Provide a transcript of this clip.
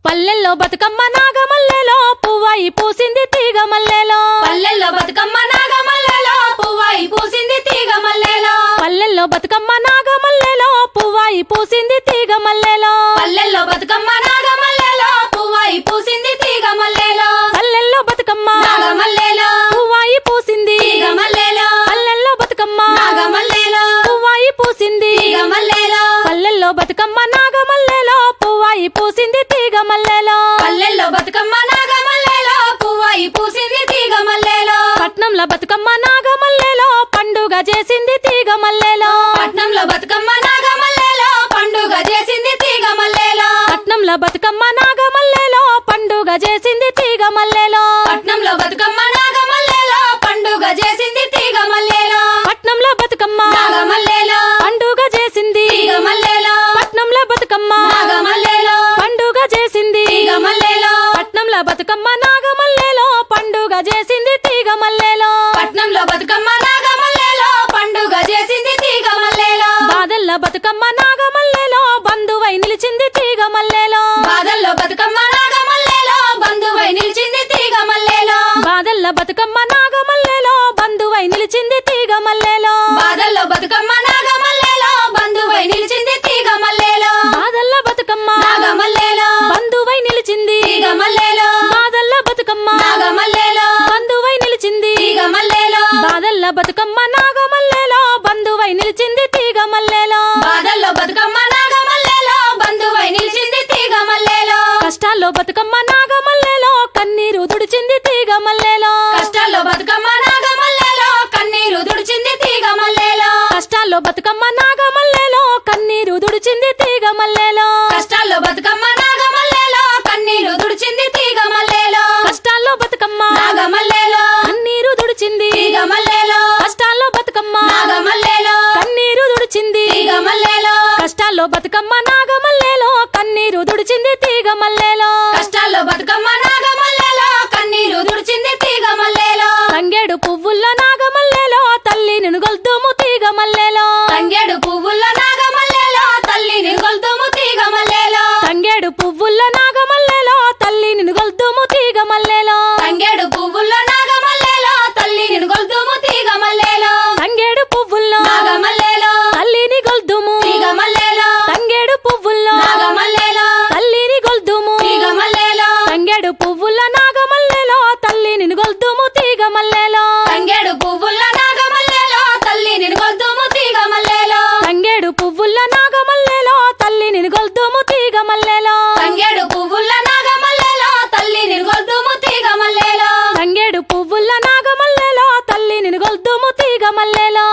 పల్లెల్లో బతుకమ్మ నాగమల్లెలో పువ్వాయి పూసింది తీగ మల్లెలో పల్లెల్లో బతుకమ్మ నాగమల్లెలో పువ్వాయి పూసింది తీగ మల్లెలో పల్లెల్లో బతుకమ్మ నాగమల్లెలో పువ్వాయి పూసింది తీగ మల్లెలో పల్లెల్లో బతుకమ్మ నాగమల్లెలో పువ్వాయి పూసింది తీగ మల్లెలో పల్లెల్లో బతుకమ్మ నాగమల్లెలో పువ్వాయి పూసింది తీగ మల్లెలో పల్లెల్లో బతుకమ్మ నాగమల్లెలో పువ్వాయి పూసింది తీగ మల్లెలో పల్లెల్లో బతుకమ్మ నాగమల్లెలో పువ్వాయి పూసింది తీగ మల్లెలో పల్లెల్లో బతుకమ్మ నాగమల్లెలో పువ్వాయి పూసింది తీగ మల్లెలో పట్నంలో బతుకమ్మ నాగమల్లెలో పండుగ చేసింది తీగ మల్లెలో పట్నంలో బతుకమ్మ నాగమల్లెలో పండుగ చేసింది తీగ మల్లెలో పట్నంలో బతుకమ్మ నాగమల్లెలో పండుగ చేసింది తీగ మల్లెలో పట్నంలో బతుకమ్మ నాగమల్లెలో పండుగ చేసింది తీగ మల్లెలో పట్నంలో బతుకమ్మ నాగమల్లెలో పండుగ చేసింది తీగ మల్లెలో పట్నంలో బతుకమ్మ నాగమల్లెలో పండుగ చేసింది తీగ మల్లెలో పట్నంలో బతుకమ్మ నాగమల్లెలో పండుగ చేసింది తీగ మల్లెలో పట్నంలో బతుకమ్మ నాగమల్లెలో పండుగ చేసింది తీగ మల్లెలో బాదల్ల బతుకమ్మ నాగమల్లెలో బంధువై నిలిచింది తీగ మల్లెలో బాదల్లో బతుకమ్మ నాగమల్లెలో బంధువై నిలిచింది తీగ మల్లెలో బాదల్ల బతుకమ్మ నాగమల్లెలో బంధువై నిలిచింది తీగ మల్లెలో బాదల్లో బతుకమ్మ నాగమల్లెలో బంధువై నిలిచింది తీగ మల్లెలో బాదల్ల బతుకమ్మ నాగమల్లెలో బంధువై నిలిచింది తీగ మల్లెలో బాదల్ల బతుకమ్మ నాగమల్లెలో బంధువై నిలిచింది తీగ మల్లెలో బాదల్ల బతుకమ్మ నాగమల్లెలో బంధువై నిలిచింది తీగ మల్లెలో బాదల్లో బతుకమ్మ నాగమల్లెలో బంధువై నిలిచింది తీగ మల్లెలో కష్టాల్లో బతుకమ్మ నాగమల్లెలో కన్నీరు తుడిచింది తీగ మల్లెలో కష్టాల్లో బతుకమ్మ నాగమల్లెలో కన్నీరు తుడిచింది తీగ మల్లెలో కష్టాల్లో బతుకమ్మ నాగమల్లెలో కన్నీరు తుడిచింది తీగ మల్లెలో కష్టాల్లో బతుకమ్మ నాగమల్లెలో కన్నీరు తుడిచింది తీగ మల్లెలో కష్టాల్లో బతుకమ్మ నాగమల్లెలో కన్నీరు తుడిచింది తీగ మల్లెలో కష్టాల్లో బతుకమ్మ నాగమల్లెలో కన్నీరు తుడిచింది తీగ మల్లెలో కష్టాల్లో బతుకమ్మ నాగమల్లెలో కన్నీరు తుడిచింది తీగ మల్లెలో కష్టాల్లో బతుకమ్మ నాగమల్లెలో కన్నీరు తుడిచింది తీగ మల్లెలో తంగేడు పువ్వుల్లో నాగమల్లెలో తల్లి నినుగొల్తుము తీగ మల్లెలో తంగేడు పువ్వుల్లో నాగమల్లెలో తల్లిని గొల్తుము తీగ మల్లెలో తంగేడు పువ్వుల్లో నాగమల్లెలో తల్లి నినుగొల్తుము తీగ మల్లెలో తంగేడు పువ్వుల్లో నాగమల్లెలో తల్లిని గొల్తుము తీగ మల్లెలో తంగేడు పువ్వుల్లో నాగమల్లెలో తల్లిని గొల్తుము తీగ మల్లెలో తంగేడు పువ్వుల్లో నాగమల్లెలో తల్లిని గొల్తుము తీగ మల్లెలో తంగేడు పువ్వుల నాగమల్లెలో తల్లిని గొల్తుము తీగ మల్లెలో తంగేడు పువ్వుల్లో నాగమల్లెలో తల్లిని గొల్తుము తీగ మల్లెలో తంగేడు పువ్వుల నాగమల్లెలో తల్లిని గొల్తుము తీగ మల్లెలో తంగేడు పువ్వుల్లో నాగమల్లెలో తల్లిని గొల్తుము తీగ మల్లెలో తంగేడు పువ్వుల నాగమల్లెలో తల్లిని గొల్తుము తీగ మల్లెలో